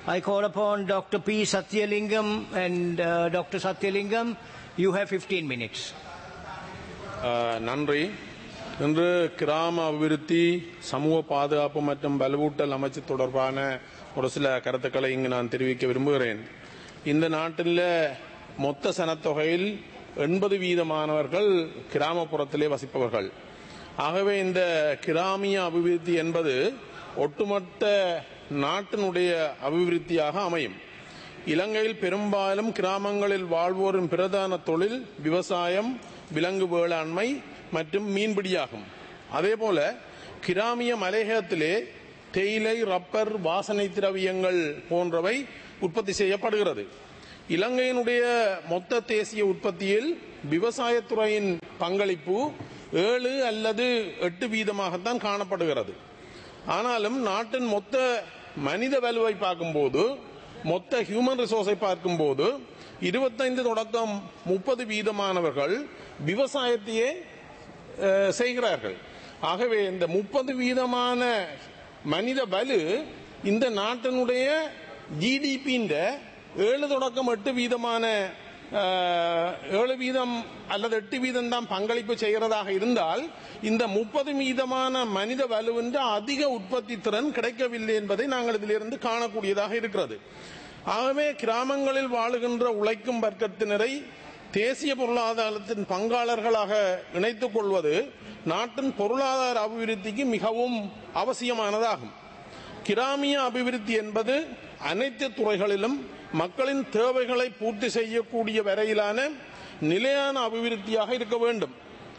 I call upon Dr. P. Satyalingam and uh, Dr. Satyalingam. You have 15 minutes. அஹ், நன்றி இன்று கிராம அபிவிருத்தி சமூக பாதுகாப்பு மற்றும் வலுவூட்டல் அமைச்சு தொடர்பான ஒரு சில கருத்துக்களை இங்கு நான் தெரிவிக்க விரும்புகிறேன் இந்த நாட்டில் மொத்த சனத்தொகையில் எண்பது வீதமானவர்கள் கிராமப்புறத்திலே வசிப்பவர்கள் ஆகவே இந்த கிராமிய அபிவிருத்தி என்பது ஒட்டுமொத்த நாட்டினுடைய அபிவிருத்தியாக அமையும் இலங்கையில் பெரும்பாலும் கிராமங்களில் வாழ்வோரின் பிரதான தொழில் விவசாயம் விலங்கு வேளாண்மை மற்றும் மீன்பிடியாகும் அதேபோல கிராமிய மலையகத்திலே தேயிலை ரப்பர் வாசனை திரவியங்கள் போன்றவை உற்பத்தி செய்யப்படுகிறது இலங்கையினுடைய மொத்த தேசிய உற்பத்தியில் விவசாயத்துறையின் பங்களிப்பு ஏழு அல்லது எட்டு வீதமாகத்தான் காணப்படுகிறது ஆனாலும் நாட்டின் மொத்த மனித வலுவை பார்க்கும்போது மொத்த ஹியூமன் ரிசோர்ஸை பார்க்கும்போது இருபத்தைந்து தொடக்கம் முப்பது வீதமானவர்கள் விவசாயத்தையே அஹ், செய்கிறார்கள் ஆகவே இந்த முப்பது வீதமான மனித வலு இந்த நாட்டினுடைய ஜிடிபியின் ஏழு தொடக்கம் எட்டு வீதமான அஹ், ஏழு வீதம் அல்லது எட்டு வீதம் தான் பங்களிப்பு செய்கிறதாக இருந்தால் இந்த முப்பது வீதமான மனித வலுவின்ற அதிக உற்பத்தி திறன் கிடைக்கவில்லை என்பதை நாங்கள் இதிலிருந்து காணக்கூடியதாக இருக்கிறது ஆகவே கிராமங்களில் வாழுகின்ற உழைக்கும் வர்க்கத்தினரை தேசிய பொருளாதாரத்தின் பங்காளர்களாக இணைத்துக் கொள்வது நாட்டின் பொருளாதார அபிவிருத்திக்கு மிகவும் அவசியமானதாகும் கிராமிய அபிவிருத்தி என்பது அனைத்து துறைகளிலும் மக்களின் தேவைகளை பூர்த்தி செய்யக்கூடிய வரையிலான நிலையான அபிவிருத்தியாக இருக்க வேண்டும்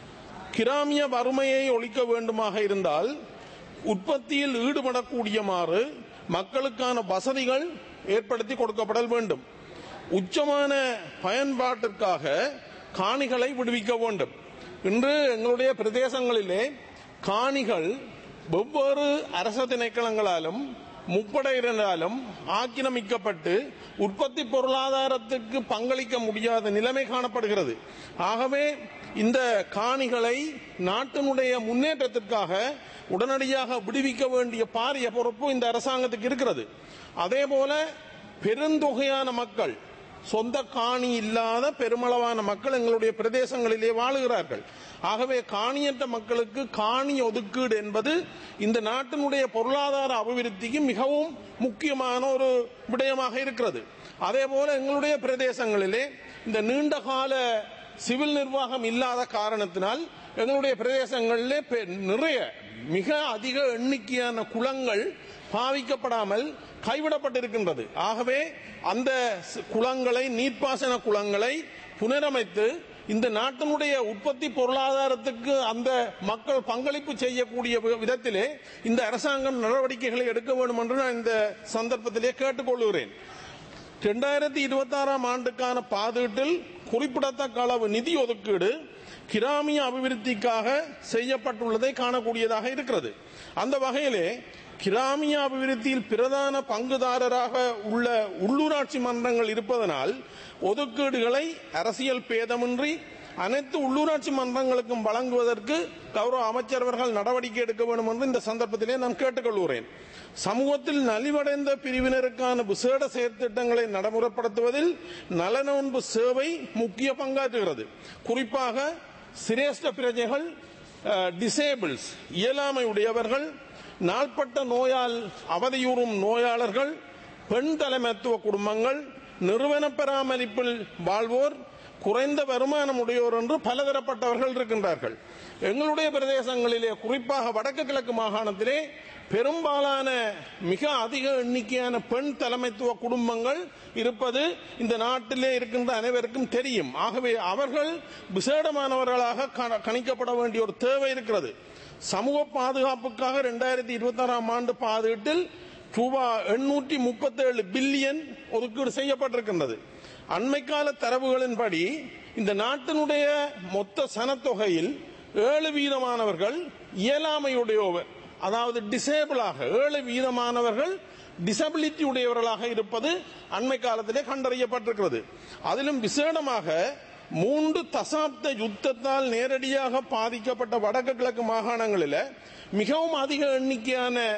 கிராமிய வறுமையை ஒழிக்க வேண்டுமாக இருந்தால் உற்பத்தியில் ஈடுபடக்கூடியமாறு மக்களுக்கான வசதிகள் ஏற்படுத்தி கொடுக்கப்படல் வேண்டும் உச்சமான பயன்பாட்டிற்காக காணிகளை விடுவிக்க வேண்டும் இன்று எங்களுடைய பிரதேசங்களிலே காணிகள் வெவ்வேறு அரச திணைக்களங்களாலும் முப்படையினராலும் ஆக்கிரமிக்கப்பட்டு உற்பத்தி பொருளாதாரத்துக்கு பங்களிக்க முடியாத நிலைமை காணப்படுகிறது ஆகவே இந்த காணிகளை நாட்டினுடைய முன்னேற்றத்திற்காக உடனடியாக விடுவிக்க வேண்டிய பாரிய பொறுப்பு இந்த அரசாங்கத்துக்கு இருக்கிறது அதே போல பெருந்தொகையான மக்கள் சொந்த காணி இல்லாத பெருமளவான மக்கள் எங்களுடைய பிரதேசங்களிலே வாழுகிறார்கள் ஆகவே காணியற்ற மக்களுக்கு காணி ஒதுக்கீடு என்பது இந்த நாட்டினுடைய பொருளாதார அபிவிருத்திக்கு மிகவும் முக்கியமான ஒரு விடயமாக இருக்கிறது அதே போல எங்களுடைய பிரதேசங்களிலே இந்த நீண்ட கால சிவில் நிர்வாகம் இல்லாத காரணத்தினால் எங்களுடைய பிரதேசங்களிலே பெ- நிறைய மிக அதிக எண்ணிக்கையான குளங்கள் பாவிக்கப்படாமல் கைவிடப்பட்டிருக்கின்றது ஆகவே அந்த ஸ்- குளங்களை நீர்ப்பாசன குளங்களை புனரமைத்து இந்த நாட்டினுடைய உற்பத்தி பொருளாதாரத்துக்கு அந்த மக்கள் பங்களிப்பு செய்யக்கூடிய வி- விதத்திலே இந்த அரசாங்கம் நடவடிக்கைகளை எடுக்க வேண்டும் என்று நான் இந்த சந்தர்ப்பத்திலே கேட்டுக்கொள்கிறேன் இரண்டாயிரத்தி இருபத்தி ஆறாம் ஆண்டுக்கான பாதீட்டில் குறிப்பிடத்தக்க அளவு நிதி ஒதுக்கீடு கிராமிய அபிவிருத்திக்காக செய்யப்பட்டுள்ளதை காணக்கூடியதாக இருக்கிறது அந்த வகையிலே கிராமிய அபிவிருத்தியில் பிரதான பங்குதாரராக உள்ள உள்ளூராட்சி மன்றங்கள் இருப்பதனால் ஒதுக்கீடுகளை அரசியல் பேதமின்றி அனைத்து உள்ளூராட்சி மன்றங்களுக்கும் வழங்குவதற்கு கௌரவ அமைச்சரவர்கள் நடவடிக்கை எடுக்க வேண்டும் என்று இந்த சந்தர்ப்பத்திலே நான் கேட்டுக்கொள்கிறேன் சமூகத்தில் நலிவடைந்த பிரிவினருக்கான விசேட செயற்திட்டங்களை நடைமுறைப்படுத்துவதில் நலனொன்பு சேவை முக்கிய பங்காற்றுகிறது குறிப்பாக சிரேஷ்ட பிரஜைகள் டிசேபிள்ஸ் இயலாமை உடையவர்கள் நாள்பட்ட நோயால் அவதியுறும் நோயாளர்கள் பெண் தலைமைத்துவ குடும்பங்கள் நிறுவன பராமரிப்பில் வாழ்வோர் குறைந்த வருமானம் உடையோர் என்று பலதரப்பட்டவர்கள் இருக்கின்றார்கள் எங்களுடைய பிரதேசங்களிலே குறிப்பாக வடக்கு கிழக்கு மாகாணத்திலே பெரும்பாலான மிக அதிக எண்ணிக்கையான பெண் தலைமைத்துவ குடும்பங்கள் இருப்பது இந்த நாட்டிலே இருக்கின்ற அனைவருக்கும் தெரியும் ஆகவே அவர்கள் விசேடமானவர்களாக கண- கணிக்கப்பட வேண்டிய ஒரு தேவை இருக்கிறது சமூக பாதுகாப்புக்காக இரண்டாயிரத்தி இருபத்தி ஆறாம் ஆண்டு பாதீட்டில் ரூபா எண்ணூற்றி முப்பத்தேழு பில்லியன் ஒதுக்கீடு செய்யப்பட்டிருக்கின்றது அண்மைக்கால தரவுகளின்படி இந்த நாட்டினுடைய மொத்த சனத்தொகையில் ஏழு வீதமானவர்கள் இயலாமையுடையவர் அதாவது டிசேபிளாக ஏழு வீதமானவர்கள் டிசபிலிட்டி உடையவர்களாக இருப்பது அண்மை காலத்திலே கண்டறியப்பட்டிருக்கிறது அதிலும் விசேடமாக மூன்று தசாப்த யுத்தத்தால் நேரடியாக பாதிக்கப்பட்ட வடக்கு கிழக்கு மாகாணங்களில் மிகவும் அதிக எண்ணிக்கையான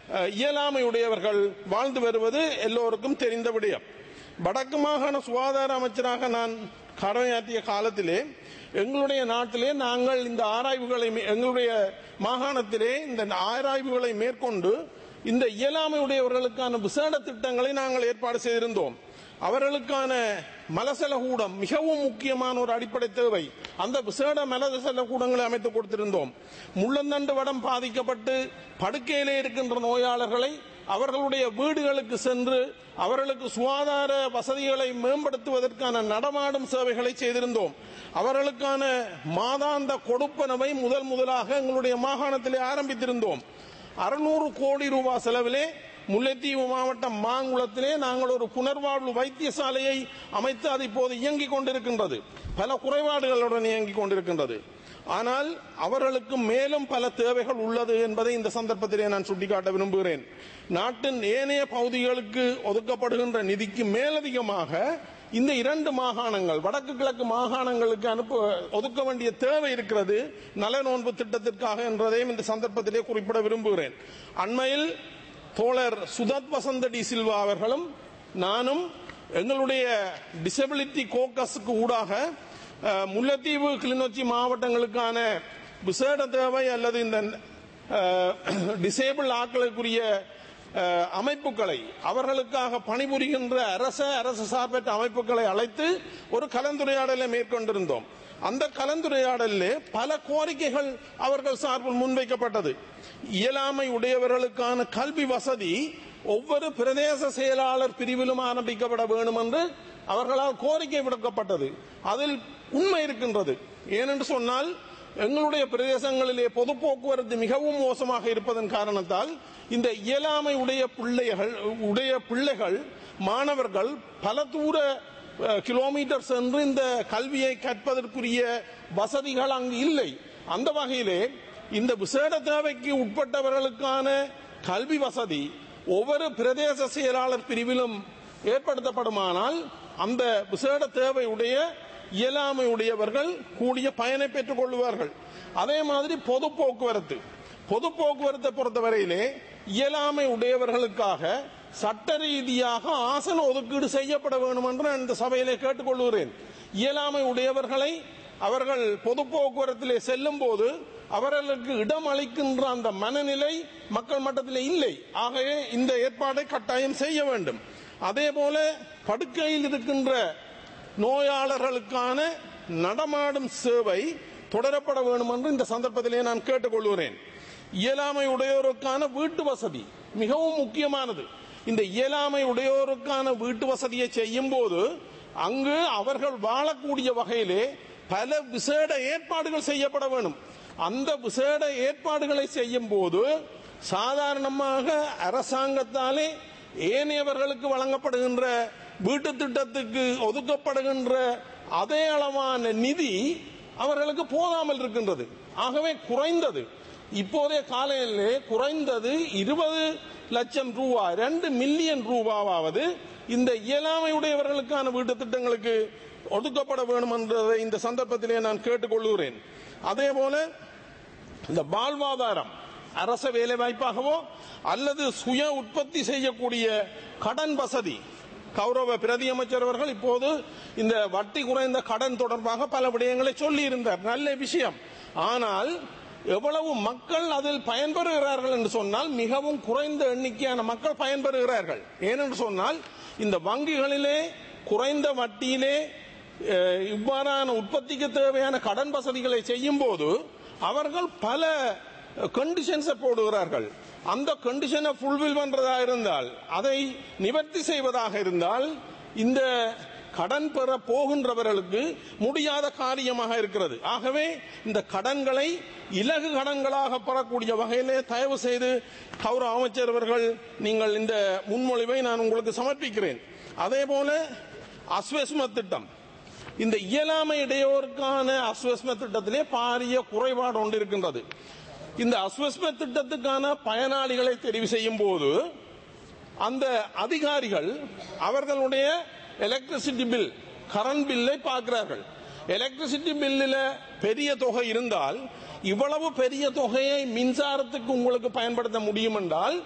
அஹ், இயலாமையுடையவர்கள் வாழ்ந்து வருவது எல்லோருக்கும் தெரிந்த விடயம் வடக்கு மாகாண சுகாதார அமைச்சராக நான் கடமையாற்றிய காலத்திலே எங்களுடைய நாட்டிலே நாங்கள் இந்த ஆராய்வுகளை மே- எங்களுடைய மாகாணத்திலே இந்த ஆராய்வுகளை மேற்கொண்டு இந்த இயலாமை உடையவர்களுக்கான விசேட திட்டங்களை நாங்கள் ஏற்பாடு செய்திருந்தோம் அவர்களுக்கான மலசல கூடம் மிகவும் முக்கியமான ஒரு அடிப்படை தேவை அந்த விசேட மலசல கூடங்களை அமைத்து கொடுத்திருந்தோம் முள்ளந்தண்டு வடம் பாதிக்கப்பட்டு படுக்கையிலே இருக்கின்ற நோயாளர்களை அவர்களுடைய வீடுகளுக்கு சென்று அவர்களுக்கு சுகாதார வசதிகளை மேம்படுத்துவதற்கான நடமாடும் சேவைகளை செய்திருந்தோம் அவர்களுக்கான மாதாந்த கொடுப்பனவை முதல் முதலாக எங்களுடைய மாகாணத்திலே ஆரம்பித்திருந்தோம் அறுநூறு கோடி ரூபாய் செலவிலே முல்லைத்தீவு மாவட்டம் மாங்குளத்திலே நாங்கள் ஒரு புனர்வாழ்வு வைத்தியசாலையை அமைத்து அது இப்போது இயங்கிக் கொண்டிருக்கின்றது பல குறைபாடுகளுடன் இயங்கிக் கொண்டிருக்கின்றது ஆனால் அவர்களுக்கு மேலும் பல தேவைகள் உள்ளது என்பதை இந்த சந்தர்ப்பத்திலே நான் சுட்டிக்காட்ட விரும்புகிறேன் நாட்டின் ஏனைய பகுதிகளுக்கு ஒதுக்கப்படுகின்ற நிதிக்கு மேலதிகமாக இந்த இரண்டு மாகாணங்கள் வடக்கு கிழக்கு மாகாணங்களுக்கு அனுப்ப ஒதுக்க வேண்டிய தேவை இருக்கிறது நல நோன்பு திட்டத்திற்காக என்றதையும் இந்த சந்தர்ப்பத்திலே குறிப்பிட விரும்புகிறேன் அண்மையில் தோழர் சுதத் வசந்த டி சில்வா அவர்களும் நானும் எங்களுடைய டிசபிலிட்டி கோக்கஸுக்கு ஊடாக அஹ், முல்லைத்தீவு கிளிநொச்சி மாவட்டங்களுக்கான விசேட தேவை அல்லது இந்த டிசேபிள் ஆட்களுக்குரிய அஹ், அமைப்புகளை அவர்களுக்காக பணிபுரிகின்ற அரச அரசு சார்பற்ற அமைப்புகளை அழைத்து ஒரு கலந்துரையாடலை மேற்கொண்டிருந்தோம் அந்த கலந்துரையாடலிலே பல கோரிக்கைகள் அவர்கள் சார்பில் முன்வைக்கப்பட்டது இயலாமை உடையவர்களுக்கான கல்வி வசதி ஒவ்வொரு பிரதேச செயலாளர் பிரிவிலும் ஆரம்பிக்கப்பட வேண்டும் என்று அவர்களால் கோரிக்கை விடுக்கப்பட்டது அதில் உண்மை இருக்கின்றது ஏனென்று சொன்னால் எங்களுடைய பிரதேசங்களிலே பொது போக்குவரத்து மிகவும் மோசமாக இருப்பதன் காரணத்தால் இந்த இயலாமை உடைய பிள்ளைகள் உடைய பிள்ளைகள் மாணவர்கள் பல தூர அஹ், கிலோமீட்டர் சென்று இந்த கல்வியை கற்பதற்குரிய வசதிகள் அங்கு இல்லை அந்த வகையிலே இந்த விசேட தேவைக்கு உட்பட்டவர்களுக்கான கல்வி வசதி ஒவ்வொரு பிரதேச செயலாளர் பிரிவிலும் ஏற்படுத்தப்படுமானால் அந்த விசேட தேவை உடைய இயலாமை உடையவர்கள் கூடிய பயனை பெற்றுக் கொள்வார்கள் அதே மாதிரி பொது போக்குவரத்து பொது போக்குவரத்தை பொறுத்தவரையிலே இயலாமை உடையவர்களுக்காக சட்ட ரீதியாக ஆசன ஒதுக்கீடு செய்யப்பட வேண்டும் என்று நான் இந்த சபையிலே கேட்டுக்கொள்கிறேன் இயலாமை உடையவர்களை அவர்கள் பொது போக்குவரத்திலே செல்லும் போது அவர்களுக்கு இடம் அளிக்கின்ற அந்த மனநிலை மக்கள் மட்டத்தில் இல்லை ஆகவே இந்த ஏற்பாடை கட்டாயம் செய்ய வேண்டும் அதே போல படுக்கையில் இருக்கின்ற நோயாளர்களுக்கான நடமாடும் சேவை தொடரப்பட வேண்டும் என்று இந்த சந்தர்ப்பத்திலே நான் கேட்டுக்கொள்கிறேன் இயலாமை உடையோருக்கான வீட்டு வசதி மிகவும் முக்கியமானது இந்த இயலாமை உடையோருக்கான வீட்டு வசதியை செய்யும் போது அங்கு அவர்கள் வாழக்கூடிய வகையிலே பல விசேட ஏற்பாடுகள் செய்யப்பட வேண்டும் அந்த விசேட ஏற்பாடுகளை செய்யும் போது சாதாரணமாக அரசாங்கத்தாலே ஏனையவர்களுக்கு வழங்கப்படுகின்ற வீட்டு திட்டத்துக்கு ஒதுக்கப்படுகின்ற அதே அளவான நிதி அவர்களுக்கு போதாமல் இருக்கின்றது ஆகவே குறைந்தது இப்போதைய காலையிலே குறைந்தது இருபது லட்சம் ரூபாய் ரெண்டு மில்லியன் ரூபாவாவது இந்த இயலாமையுடையவர்களுக்கான வீட்டு திட்டங்களுக்கு ஒதுக்கப்பட வேண்டும் என்றதை இந்த சந்தர்ப்பத்திலே நான் கேட்டுக்கொள்கிறேன் அதே போல இந்த வாழ்வாதாரம் அரச வேலை வாய்ப்பாகவோ அல்லது சுய உற்பத்தி செய்யக்கூடிய கடன் வசதி கௌரவ பிரதி அமைச்சர் அவர்கள் இப்போது இந்த வட்டி குறைந்த கடன் தொடர்பாக பல விடயங்களை சொல்லி இருந்தார் நல்ல விஷயம் ஆனால் எவ்வளவு மக்கள் அதில் பயன்பெறுகிறார்கள் என்று சொன்னால் மிகவும் குறைந்த எண்ணிக்கையான மக்கள் பயன்பெறுகிறார்கள் ஏனென்று சொன்னால் இந்த வங்கிகளிலே குறைந்த வட்டியிலே அஹ், இவ்வாறான உற்பத்திக்கு தேவையான கடன் வசதிகளை செய்யும் போது அவர்கள் பல கண்டிஷன்ஸை போடுகிறார்கள் அந்த கண்டிஷனை ஃபுல்பில் பண்றதா இருந்தால் அதை நிவர்த்தி செய்வதாக இருந்தால் இந்த கடன் பெற போகின்றவர்களுக்கு முடியாத காரியமாக இருக்கிறது ஆகவே இந்த கடன்களை இலகு கடன்களாக பெறக்கூடிய வகையிலே தயவு செய்து கௌரவ அமைச்சர் அவர்கள் நீங்கள் இந்த முன்மொழிவை நான் உங்களுக்கு சமர்ப்பிக்கிறேன் அதே போல அஸ்வஸ்ம திட்டம் இந்த இயலாமை இடையோருக்கான அஸ்வஸ்ம திட்டத்திலே பாரிய குறைபாடு ஒன்று இருக்கின்றது இந்த அஸ்வஸ்ம திட்டத்துக்கான பயனாளிகளை தெரிவு செய்யும் போது அந்த அதிகாரிகள் அவர்களுடைய எலக்ட்ரிசிட்டி பில் கரண்ட் பில்லை பார்க்கிறார்கள் எலக்ட்ரிசிட்டி பில்லில் பெரிய தொகை இருந்தால் இவ்வளவு பெரிய தொகையை மின்சாரத்துக்கு உங்களுக்கு பயன்படுத்த முடியும் என்றால்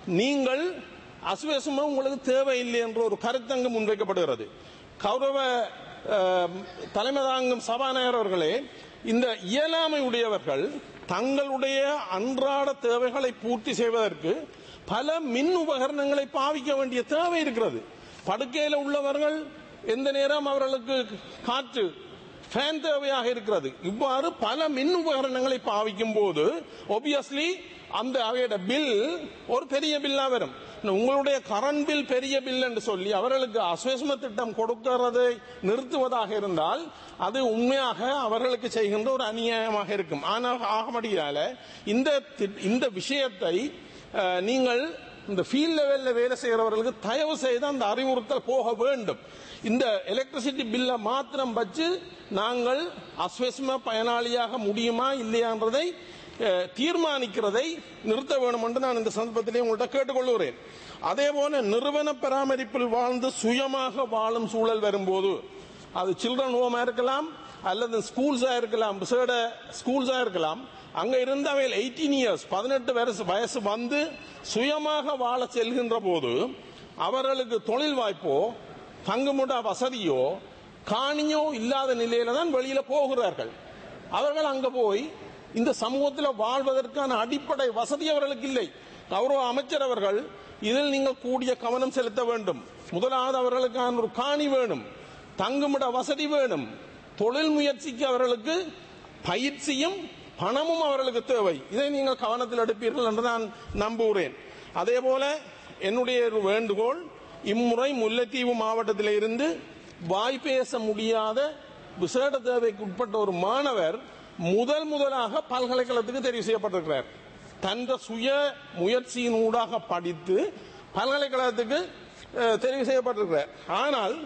நீங்கள் அசுவேசமும் உங்களுக்கு தேவையில்லை என்ற ஒரு கருத்தங்கு முன்வைக்கப்படுகிறது கௌரவ அஹ், தலைமை தாங்கும் சபாநாயகர் அவர்களே இந்த இயலாமை உடையவர்கள் தங்களுடைய அன்றாட தேவைகளை பூர்த்தி செய்வதற்கு பல மின் உபகரணங்களை பாவிக்க வேண்டிய தேவை இருக்கிறது படுக்கையில் உள்ளவர்கள் எந்த நேரம் அவர்களுக்கு காற்று ஃபேன் தேவையாக இருக்கிறது இவ்வாறு பல மின் உபகரணங்களை பாவிக்கும் போது ஒபியஸ்லி அந்த அவையோட பில் ஒரு பெரிய பில்லா வரும் உங்களுடைய கரண்ட் பில் பெரிய பில் என்று சொல்லி அவர்களுக்கு அஸ்வசம திட்டம் கொடுக்கிறதை நிறுத்துவதாக இருந்தால் அது உண்மையாக அவர்களுக்கு செய்கின்ற ஒரு அநியாயமாக இருக்கும் ஆனால் ஆகமடியால இந்த தி- இந்த விஷயத்தை அஹ், நீங்கள் இந்த ஃபீல்ட் லெவல்ல வேலை செய்கிறவர்களுக்கு தயவு செய்து அந்த அறிவுறுத்தல் போக வேண்டும் இந்த எலக்ட்ரிசிட்டி பில்லை மாத்திரம் வச்சு நாங்கள் அஸ்வஸ்ம பயனாளியாக முடியுமா இல்லையான்றதை அஹ், தீர்மானிக்கிறதை நிறுத்த வேண்டும் என்று நான் இந்த சந்தர்ப்பத்திலே உங்கள்கிட்ட கேட்டுக்கொள்கிறேன் அதே போல நிறுவன பராமரிப்பில் வாழ்ந்து சுயமாக வாழும் சூழல் வரும்போது அது சில்ட்ரன் ஹோமா இருக்கலாம் அல்லது ஸ்கூல்ஸா இருக்கலாம் விசேட ஸ்கூல்ஸா இருக்கலாம் அங்க இருந்து அவையில் எயிட்டீன் இயர்ஸ் பதினெட்டு வயசு வயசு வந்து சுயமாக வாழ செல்கின்ற போது அவர்களுக்கு தொழில் வாய்ப்போ தங்குமுட வசதியோ காணியோ இல்லாத நிலையில தான் வெளியில போகிறார்கள் அவர்கள் அங்க போய் இந்த சமூகத்தில் வாழ்வதற்கான அடிப்படை வசதி அவர்களுக்கு இல்லை கௌரவ அமைச்சர் அவர்கள் இதில் நீங்கள் கூடிய கவனம் செலுத்த வேண்டும் முதலாவது அவர்களுக்கான ஒரு காணி வேணும் தங்குமிட வசதி வேணும் தொழில் முயற்சிக்கு அவர்களுக்கு பயிற்சியும் பணமும் அவர்களுக்கு தேவை இதை நீங்கள் கவனத்தில் எடுப்பீர்கள் என்று நான் நம்புகிறேன் அதே போல என்னுடைய ஒரு வேண்டுகோள் இம்முறை முல்லைத்தீவு மாவட்டத்தில் இருந்து வாய் பேச முடியாத விசேட தேவைக்கு உட்பட்ட ஒரு மாணவர் முதல் முதலாக பல்கலைக்கழகத்துக்கு தெரிவு செய்யப்பட்டிருக்கிறார் தன்ற சுய முயற்சியின் ஊடாக படித்து பல்கலைக்கழகத்துக்கு அஹ், தெரிவு செய்யப்பட்டிருக்கிறார் ஆனால்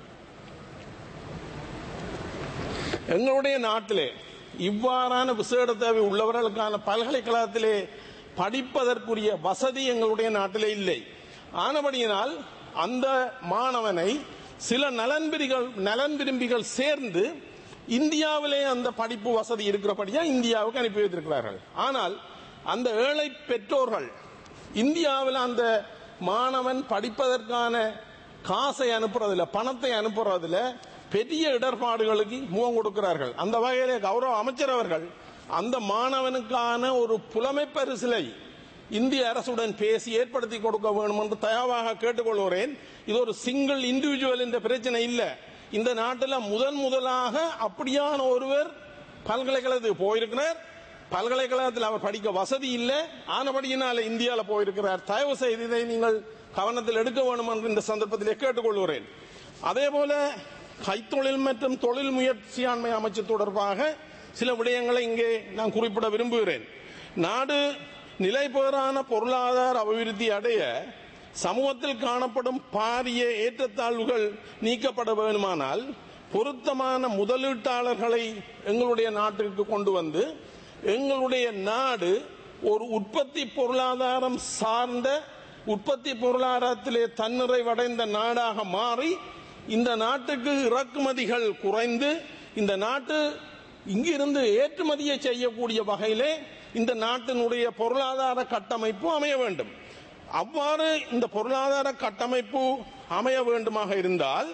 எங்களுடைய நாட்டிலே இவ்வாறான விசேட தேவை உள்ளவர்களுக்கான பல்கலைக்கழகத்திலே படிப்பதற்குரிய வசதி எங்களுடைய நாட்டிலே இல்லை ஆனபடியினால் அந்த மாணவனை சில நலன் விரிகள் நலன் விரும்பிகள் சேர்ந்து இந்தியாவிலே அந்த படிப்பு வசதி இருக்கிறபடியா இந்தியாவுக்கு அனுப்பி வைத்திருக்கிறார்கள் ஆனால் அந்த ஏழை பெற்றோர்கள் இந்தியாவில் அந்த மாணவன் படிப்பதற்கான காசை அனுப்புறதுல பணத்தை அனுப்புறதுல பெரிய இடர்பாடுகளுக்கு முகம் கொடுக்கிறார்கள் அந்த வகையிலே கௌரவ அமைச்சர் அவர்கள் அந்த மாணவனுக்கான ஒரு புலமை பரிசிலை இந்திய அரசுடன் பேசி ஏற்படுத்தி கொடுக்க வேண்டும் என்று தயாராக கேட்டுக்கொள்கிறேன் இது ஒரு சிங்கிள் இண்டிவிஜுவல் என்ற பிரச்சனை இல்லை இந்த நாட்டில் முதன் முதலாக அப்படியான ஒருவர் பல்கலைக்கழகத்துக்கு போயிருக்கிறார் பல்கலைக்கழகத்தில் அவர் படிக்க வசதி இல்லை ஆனபடியினால இந்தியாவில் போயிருக்கிறார் தயவு செய்து இதை நீங்கள் கவனத்தில் எடுக்க வேண்டும் என்று இந்த சந்தர்ப்பத்திலே கேட்டுக்கொள்கிறேன் அதே போல கைத்தொழில் மற்றும் தொழில் முயற்சியாண்மை அமைச்சு தொடர்பாக சில விடயங்களை இங்கே நான் குறிப்பிட விரும்புகிறேன் நாடு நிலைபெறான பொருளாதார அபிவிருத்தி அடைய சமூகத்தில் காணப்படும் பாரிய ஏற்றத்தாழ்வுகள் நீக்கப்பட வேண்டுமானால் பொருத்தமான முதலீட்டாளர்களை எங்களுடைய நாட்டிற்கு கொண்டு வந்து எங்களுடைய நாடு ஒரு உற்பத்தி பொருளாதாரம் சார்ந்த உற்பத்தி பொருளாதாரத்திலே தன்னிறைவடைந்த நாடாக மாறி இந்த நாட்டுக்கு இறக்குமதிகள் குறைந்து இந்த நாட்டு இங்கிருந்து ஏற்றுமதியை செய்யக்கூடிய வகையிலே இந்த நாட்டினுடைய பொருளாதார கட்டமைப்பு அமைய வேண்டும் அவ்வாறு இந்த பொருளாதார கட்டமைப்பு அமைய வேண்டுமாக இருந்தால்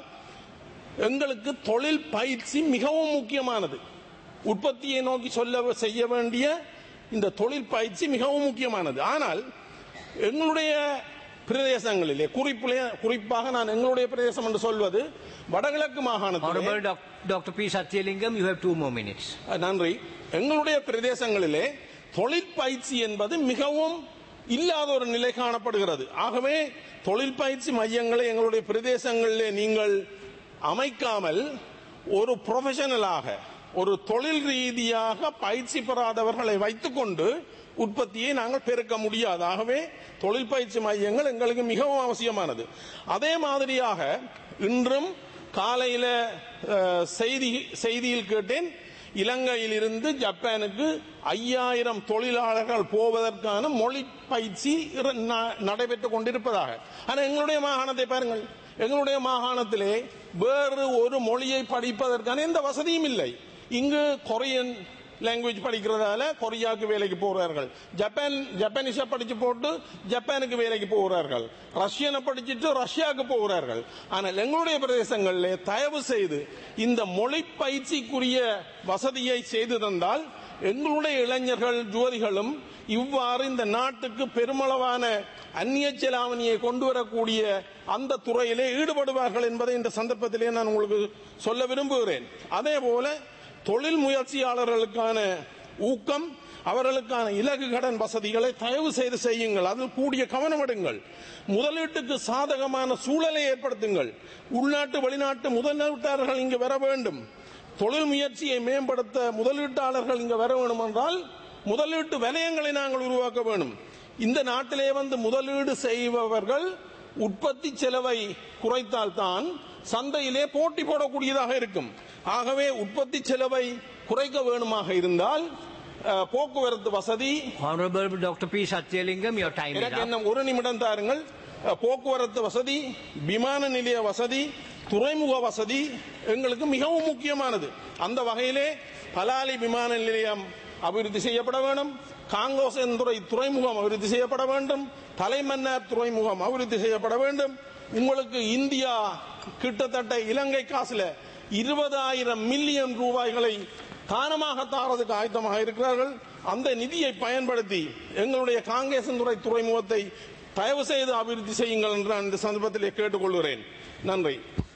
எங்களுக்கு தொழில் பயிற்சி மிகவும் முக்கியமானது உற்பத்தியை நோக்கி சொல்ல செய்ய வேண்டிய இந்த தொழில் பயிற்சி மிகவும் முக்கியமானது ஆனால் எங்களுடைய பிரதேசங்களிலே குறிப்பிலே குறிப்பாக நான் எங்களுடைய பிரதேசம் என்று சொல்வது வடகிழக்கு மாகாணத்தில் Honorable Doc- Dr. P. Satyalingam, you have two more minutes. நன்றி எங்களுடைய பிரதேசங்களிலே தொழிற்பயிற்சி என்பது மிகவும் இல்லாத ஒரு நிலை காணப்படுகிறது ஆகவே தொழில் பயிற்சி மையங்களை எங்களுடைய பிரதேசங்களிலே நீங்கள் அமைக்காமல் ஒரு ப்ரொஃபஷனலாக ஒரு தொழில் ரீதியாக பயிற்சி பெறாதவர்களை வைத்துக்கொண்டு உற்பத்தியை நாங்கள் பெருக்க முடியாது ஆகவே தொழில் பயிற்சி மையங்கள் எங்களுக்கு மிகவும் அவசியமானது அதே மாதிரியாக இன்றும் காலையில அஹ், செய்தி செய்தியில் கேட்டேன் இலங்கையில் இருந்து ஜப்பானுக்கு ஐயாயிரம் தொழிலாளர்கள் போவதற்கான மொழி பயிற்சி இர- ந- நடைபெற்றுக் கொண்டிருப்பதாக ஆனால் எங்களுடைய மாகாணத்தை பாருங்கள் எங்களுடைய மாகாணத்திலே வேறு ஒரு மொழியை படிப்பதற்கான எந்த வசதியும் இல்லை இங்கு கொரியன் லாங்குவேஜ் படிக்கிறதால கொரியாவுக்கு வேலைக்கு போகிறார்கள் ஜப்பான் ஜப்பானீஸை படிச்சு போட்டு ஜப்பானுக்கு வேலைக்கு போகிறார்கள் ரஷ்யனை படிச்சுட்டு ரஷ்யாவுக்கு போகிறார்கள் ஆனால் எங்களுடைய பிரதேசங்களில் தயவு செய்து இந்த மொழி பயிற்சிக்குரிய வசதியை செய்து தந்தால் எங்களுடைய இளைஞர்கள் ஜோதிகளும் இவ்வாறு இந்த நாட்டுக்கு பெருமளவான அந்நிய செலாவணியை கொண்டு வரக்கூடிய அந்த துறையிலே ஈடுபடுவார்கள் என்பதை இந்த சந்தர்ப்பத்திலே நான் உங்களுக்கு சொல்ல விரும்புகிறேன் அதே போல தொழில் முயற்சியாளர்களுக்கான ஊக்கம் அவர்களுக்கான இலகு கடன் வசதிகளை தயவு செய்து செய்யுங்கள் அதில் கூடிய கவனம் எடுங்கள் முதலீட்டுக்கு சாதகமான சூழலை ஏற்படுத்துங்கள் உள்நாட்டு வெளிநாட்டு முதலீட்டாளர்கள் இங்கு வர வேண்டும் தொழில் முயற்சியை மேம்படுத்த முதலீட்டாளர்கள் இங்க வர வேண்டும் என்றால் முதலீட்டு வலயங்களை நாங்கள் உருவாக்க வேண்டும் இந்த நாட்டிலே வந்து முதலீடு செய்பவர்கள் உற்பத்தி செலவை குறைத்தால்தான் சந்தையிலே போட்டி போடக்கூடியதாக இருக்கும் ஆகவே உற்பத்தி செலவை குறைக்க வேணுமாக இருந்தால் அஹ், போக்குவரத்து வசதி Honorable Dr. P. Satyalingam, your time is எனக்கு up. என்ன ஒரு நிமிடம் தாருங்கள் அஹ், போக்குவரத்து வசதி விமான நிலைய வசதி துறைமுக வசதி எங்களுக்கு மிகவும் முக்கியமானது அந்த வகையிலே பலாலி விமான நிலையம் அபிவிருத்தி செய்யப்பட வேண்டும் காங்கோசன் துறை துறைமுகம் அபிவிருத்தி செய்யப்பட வேண்டும் தலைமன்னார் துறைமுகம் அபிவிருத்தி செய்யப்பட வேண்டும் உங்களுக்கு இந்தியா கிட்டத்தட்ட இலங்கை காசுல இருபதாயிரம் மில்லியன் ரூபாய்களை தானமாக தாரதுக்கு ஆயத்தமாக இருக்கிறார்கள் அந்த நிதியை பயன்படுத்தி எங்களுடைய காங்கேசன்துறை துறைமுகத்தை தயவு செய்து அபிவிருத்தி செய்யுங்கள் என்று நான் இந்த சந்தர்ப்பத்திலே கேட்டுக்கொள்கிறேன் நன்றி